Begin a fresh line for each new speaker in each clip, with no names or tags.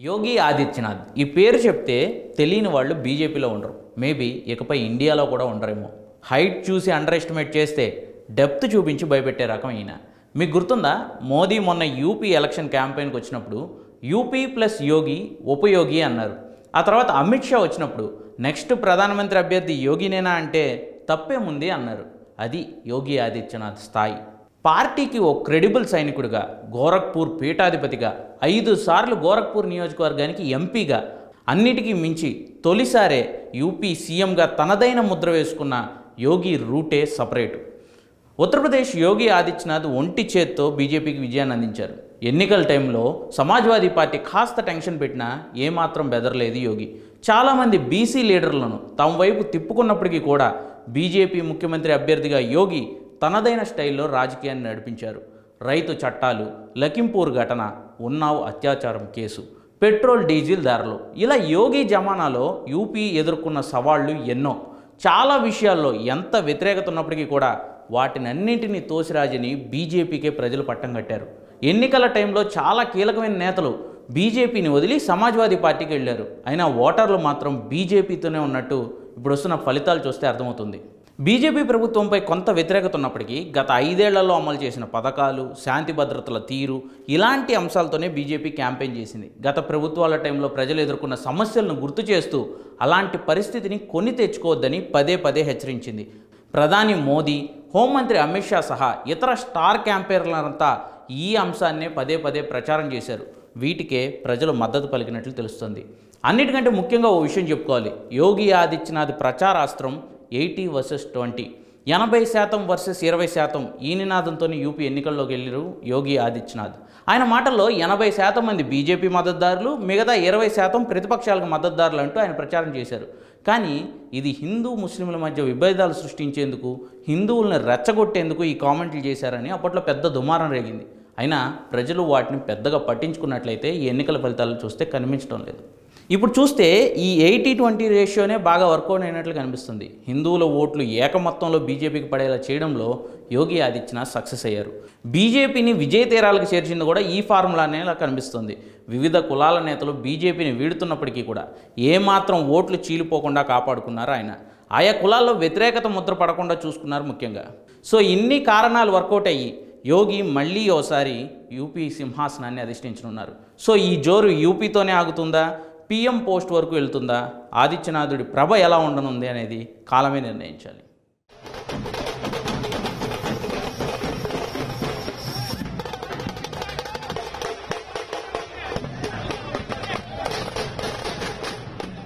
యోగి ఆదిత్యనాథ్ ఈ పేరు చెప్తే తెలియని వాళ్ళు బీజేపీలో ఉండరు మేబీ ఇకపై ఇండియాలో కూడా ఉండరేమో హైట్ చూసి అండర్ ఎస్టిమేట్ చేస్తే డెప్త్ చూపించి భయపెట్టే రకం ఈయన మీకు గుర్తుందా మోదీ మొన్న యూపీ ఎలక్షన్ క్యాంపెయిన్కి వచ్చినప్పుడు యూపీ ప్లస్ యోగి ఉపయోగి అన్నారు ఆ తర్వాత అమిత్ షా వచ్చినప్పుడు నెక్స్ట్ ప్రధానమంత్రి అభ్యర్థి యోగినేనా అంటే తప్పేముంది అన్నారు అది యోగి ఆదిత్యనాథ్ స్థాయి పార్టీకి ఓ క్రెడిబుల్ సైనికుడిగా గోరఖ్పూర్ పీఠాధిపతిగా ఐదు సార్లు గోరఖ్పూర్ నియోజకవర్గానికి ఎంపీగా అన్నిటికీ మించి తొలిసారే యూపీ సీఎంగా తనదైన ముద్ర వేసుకున్న యోగి రూటే సపరేటు ఉత్తరప్రదేశ్ యోగి ఆదిత్యనాథ్ ఒంటి చేత్తో బీజేపీకి విజయాన్ని అందించారు ఎన్నికల టైంలో సమాజ్వాదీ పార్టీ కాస్త టెన్షన్ పెట్టినా ఏమాత్రం బెదరలేదు యోగి చాలామంది బీసీ లీడర్లను తమ వైపు తిప్పుకున్నప్పటికీ కూడా బీజేపీ ముఖ్యమంత్రి అభ్యర్థిగా యోగి తనదైన స్టైల్లో రాజకీయాన్ని నడిపించారు రైతు చట్టాలు లఖింపూర్ ఘటన ఉన్నావ్ అత్యాచారం కేసు పెట్రోల్ డీజిల్ ధరలు ఇలా యోగి జమానాలో యూపీ ఎదుర్కొన్న సవాళ్లు ఎన్నో చాలా విషయాల్లో ఎంత వ్యతిరేకత ఉన్నప్పటికీ కూడా వాటినన్నింటినీ తోసిరాజని బీజేపీకే ప్రజలు పట్టం కట్టారు ఎన్నికల టైంలో చాలా కీలకమైన నేతలు బీజేపీని వదిలి సమాజ్వాదీ పార్టీకి వెళ్ళారు అయినా ఓటర్లు మాత్రం బీజేపీతోనే ఉన్నట్టు ఇప్పుడు వస్తున్న ఫలితాలు చూస్తే అర్థమవుతుంది బీజేపీ ప్రభుత్వంపై కొంత వ్యతిరేకత ఉన్నప్పటికీ గత ఐదేళ్లలో అమలు చేసిన పథకాలు శాంతి భద్రతల తీరు ఇలాంటి అంశాలతోనే బీజేపీ క్యాంపెయిన్ చేసింది గత ప్రభుత్వాల టైంలో ప్రజలు ఎదుర్కొన్న సమస్యలను గుర్తు చేస్తూ అలాంటి పరిస్థితిని కొని తెచ్చుకోవద్దని పదే పదే హెచ్చరించింది ప్రధాని మోదీ హోంమంత్రి అమిత్ షా సహా ఇతర స్టార్ క్యాంపెయినర్లంతా ఈ అంశాన్నే పదే పదే ప్రచారం చేశారు వీటికే ప్రజలు మద్దతు పలికినట్లు తెలుస్తుంది అన్నిటికంటే ముఖ్యంగా ఓ విషయం చెప్పుకోవాలి యోగి ఆదిత్యనాథ్ ప్రచారాస్త్రం ఎయిటీ వర్సెస్ ట్వంటీ ఎనభై శాతం వర్సెస్ ఇరవై శాతం ఈ నినాదంతో యూపీ ఎన్నికల్లోకి వెళ్ళారు యోగి ఆదిత్యనాథ్ ఆయన మాటల్లో ఎనభై శాతం మంది బీజేపీ మద్దతుదారులు మిగతా ఇరవై శాతం ప్రతిపక్షాలకు మద్దతుదారులు అంటూ ఆయన ప్రచారం చేశారు కానీ ఇది హిందూ ముస్లింల మధ్య విభేదాలు సృష్టించేందుకు హిందువులను రెచ్చగొట్టేందుకు ఈ కామెంట్లు చేశారని అప్పట్లో పెద్ద దుమారం రేగింది అయినా ప్రజలు వాటిని పెద్దగా పట్టించుకున్నట్లయితే ఈ ఎన్నికల ఫలితాలు చూస్తే కనిపించడం లేదు ఇప్పుడు చూస్తే ఈ ఎయిటీ ట్వంటీ రేషియోనే బాగా వర్కౌట్ అయినట్లు కనిపిస్తుంది హిందువుల ఓట్లు ఏక మొత్తంలో బీజేపీకి పడేలా చేయడంలో యోగి ఆదిత్యనాథ్ సక్సెస్ అయ్యారు బీజేపీని విజయ తీరాలకు చేర్చింది కూడా ఈ ఫార్ములానే ఇలా కనిపిస్తుంది వివిధ కులాల నేతలు బీజేపీని వీడుతున్నప్పటికీ కూడా ఏమాత్రం ఓట్లు చీలిపోకుండా కాపాడుకున్నారు ఆయన ఆయా కులాల్లో వ్యతిరేకత ముద్ర పడకుండా చూసుకున్నారు ముఖ్యంగా సో ఇన్ని కారణాలు వర్కౌట్ అయ్యి యోగి మళ్ళీ ఓసారి యూపీ సింహాసనాన్ని అధిష్ఠించనున్నారు సో ఈ జోరు యూపీతోనే ఆగుతుందా పీఎం పోస్ట్ వరకు వెళ్తుందా ఆదిత్యనాథుడి ప్రభ ఎలా ఉండనుంది అనేది కాలమే నిర్ణయించాలి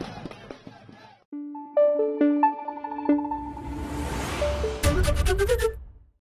Thank you.